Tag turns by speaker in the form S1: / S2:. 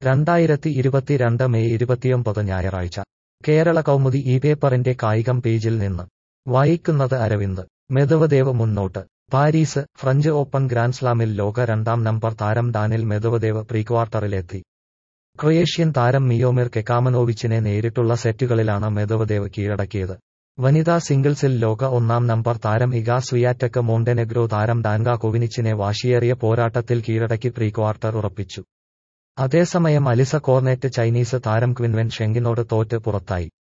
S1: രണ്ടായിരത്തി ഇരുപത്തിരണ്ട് മെയ് ഇരുപത്തിയൊമ്പത് ഞായറാഴ്ച കേരള കൗമുദി ഈ പേപ്പറിന്റെ കായികം പേജിൽ നിന്ന് വായിക്കുന്നത് അരവിന്ദ് മെദവദേവ് മുന്നോട്ട് പാരീസ് ഫ്രഞ്ച് ഓപ്പൺ ഗ്രാൻഡ്സ്ലാമിൽ ലോക രണ്ടാം നമ്പർ താരം ഡാനിൽ മെദവദേവ് പ്രീക്വാർട്ടറിലെത്തി ക്രൊയേഷ്യൻ താരം മിയോമിർ കെക്കാമനോവിച്ചിനെ നേരിട്ടുള്ള സെറ്റുകളിലാണ് മെദവദേവ് കീഴടക്കിയത് വനിതാ സിംഗിൾസിൽ ലോക ഒന്നാം നമ്പർ താരം ഇഗാ സ്വിയാറ്റക്ക് മോണ്ടെനെഗ്രോ താരം ഡാൻഗ കൊവിനിച്ചിനെ വാശിയേറിയ പോരാട്ടത്തിൽ കീഴടക്കി പ്രീക്വാർട്ടർ ഉറപ്പിച്ചു അതേസമയം അലിസ കോർനെറ്റ് ചൈനീസ് താരം ക്വിൻവെൻ ഷെങ്കിനോട് തോറ്റ് പുറത്തായി